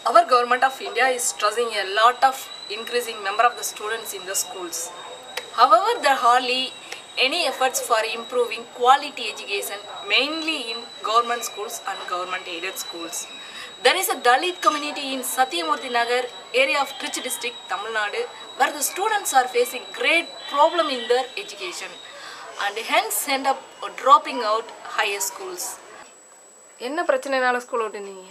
Our government of India is stressing a lot of increasing number of the students in the schools. However, there are hardly any efforts for improving quality education, mainly in government schools and government aided schools. There is a Dalit community in Satyamurthy Nagar area of Trichy district, Tamil Nadu, where the students are facing great problem in their education and hence end up dropping out higher schools. என்ன பிரச்சனைனால school விட்டுனீங்க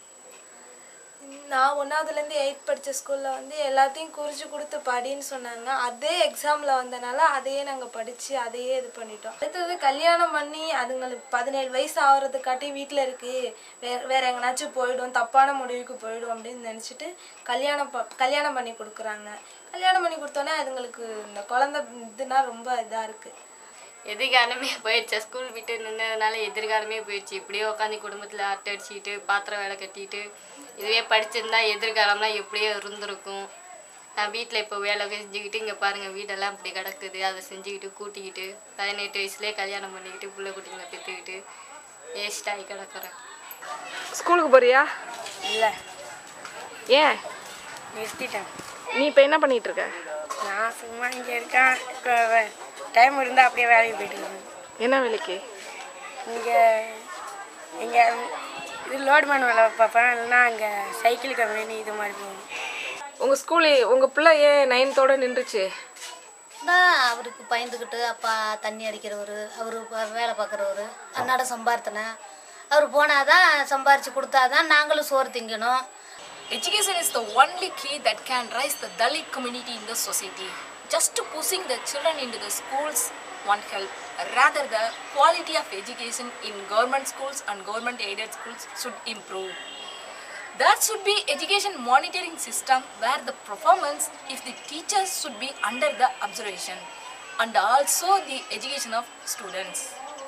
நான் ஒன்றாவதுலேருந்து eighth படித்த ஸ்கூலில் வந்து எல்லாத்தையும் குறித்து கொடுத்து படின்னு சொன்னாங்க அதே எக்ஸாமில் வந்தனால அதையே நாங்கள் படித்து அதையே இது பண்ணிட்டோம் அடுத்தது கல்யாணம் பண்ணி அதுங்களுக்கு பதினேழு வயசு ஆகிறதுக்காட்டி வீட்டில் இருக்குது வேற வேற எங்கேனாச்சும் போயிடும் தப்பான முடிவுக்கு போயிடும் அப்படின்னு நினச்சிட்டு கல்யாணம் ப கல்யாணம் பண்ணி கொடுக்குறாங்க கல்யாணம் பண்ணி கொடுத்தோன்னே அதுங்களுக்கு இந்த குழந்த இதுனா ரொம்ப இதாக இருக்குது எதிர்காலமே போயிடுச்சு ஸ்கூல் விட்டு நின்றதுனால எதிர்காலமே போயிடுச்சு இப்படியே உட்காந்து குடும்பத்தில் அட்டை அடிச்சுக்கிட்டு பாத்திரம் வேலை கட்டிட்டு இதுவே படிச்சிருந்தா எதிர்காலம்லாம் எப்படியோ இருந்திருக்கும் நான் வீட்டில் இப்போ வேலை செஞ்சுக்கிட்டு இங்கே பாருங்கள் வீடெல்லாம் இப்படி கிடக்குது அதை செஞ்சுக்கிட்டு கூட்டிக்கிட்டு பதினெட்டு வயசுலேயே கல்யாணம் பண்ணிக்கிட்டு புள்ள குட்டிங்களை பெற்றுக்கிட்டு வேஸ்டாகி கிடக்குறேன் ஸ்கூலுக்கு போறியா இல்லை ஏன் நிறுத்திட்டேன் நீ இப்போ என்ன பண்ணிட்டு இருக்க நான் சும்மா இங்கே இருக்கேன் இப்போ டைம் இருந்தால் அப்படியே வேலைக்கு போயிட்டு இருக்கேன் என்ன வேலைக்கு இங்கே இங்கே இது லோட்மேன் வேலை பார்ப்பேன் இல்லைன்னா அங்கே சைக்கிள் கம்பெனி இது மாதிரி போவேன் உங்கள் ஸ்கூலு உங்கள் பிள்ளை ஏன் நைன்த்தோட நின்றுச்சு தான் அவருக்கு பயந்துக்கிட்டு அப்பா தண்ணி அடிக்கிறவர் அவர் வேலை பார்க்குறவர் அன்னாட சம்பார்த்தனை அவர் போனாதான் சம்பாரித்து கொடுத்தாதான் நாங்களும் சோறு திங்கணும் Education is the only key that can raise the Dalit community in the society. Just pushing the children into the schools won't help. Rather, the quality of education in government schools and government aided schools should improve. There should be education monitoring system where the performance if the teachers should be under the observation and also the education of students.